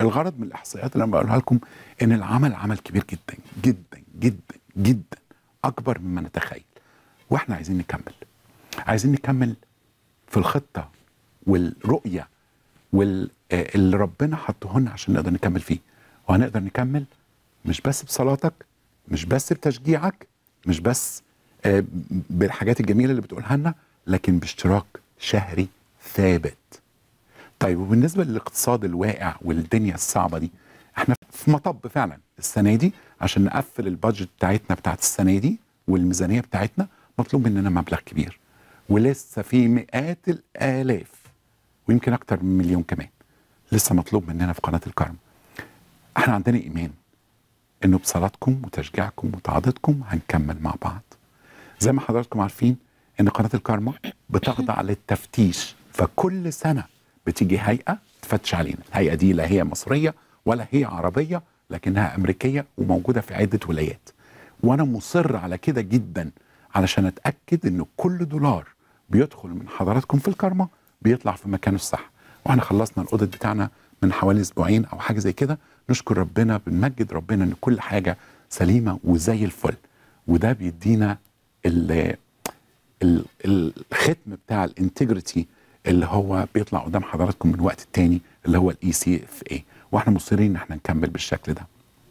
الغرض من الاحصائيات اللي انا بقولها لكم ان العمل عمل كبير جدا جدا جدا جدا اكبر مما نتخيل واحنا عايزين نكمل عايزين نكمل في الخطه والرؤيه وال آه، اللي ربنا حطه لنا عشان نقدر نكمل فيه وهنقدر نكمل مش بس بصلاتك مش بس بتشجيعك مش بس آه، بالحاجات الجميله اللي بتقولها لنا لكن باشتراك شهري ثابت طيب وبالنسبه للاقتصاد الواقع والدنيا الصعبه دي احنا في مطب فعلا السنه دي عشان نقفل البادجت بتاعتنا بتاعت السنه دي والميزانيه بتاعتنا مطلوب مننا مبلغ كبير ولسه في مئات الالاف ويمكن اكتر من مليون كمان لسه مطلوب مننا في قناه الكرم احنا عندنا ايمان انه بصلاتكم وتشجيعكم وتعاضدكم هنكمل مع بعض زي ما حضراتكم عارفين ان قناه الكارما بتخضع للتفتيش فكل سنه بتيجي هيئه تفتش علينا الهيئه دي لا هي مصريه ولا هي عربيه لكنها امريكيه وموجوده في عده ولايات وانا مصر على كده جدا علشان اتاكد ان كل دولار بيدخل من حضراتكم في الكارما بيطلع في مكانه الصح واحنا خلصنا الاوديت بتاعنا من حوالي اسبوعين او حاجه زي كده نشكر ربنا بنمجد ربنا ان كل حاجه سليمه وزي الفل وده بيدينا ال- ال- الختم بتاع الانتجريتي اللي هو بيطلع قدام حضراتكم من وقت التاني اللي هو الاي سي اف اي واحنا مصرين ان احنا نكمل بالشكل ده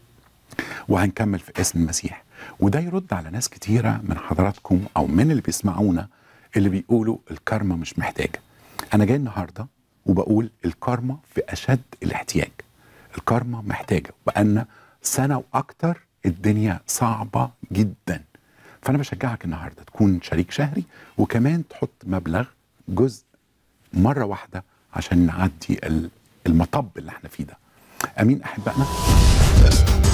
وهنكمل في اسم المسيح وده يرد على ناس كتيره من حضراتكم او من اللي بيسمعونا اللي بيقولوا الكارما مش محتاجه انا جاي النهارده وبقول الكارما في اشد الاحتياج الكارما محتاجه بقالنا سنه واكتر الدنيا صعبه جدا فانا بشجعك النهارده تكون شريك شهري وكمان تحط مبلغ جزء مره واحده عشان نعدي ال- المطب اللي احنا فيه ده امين احبائنا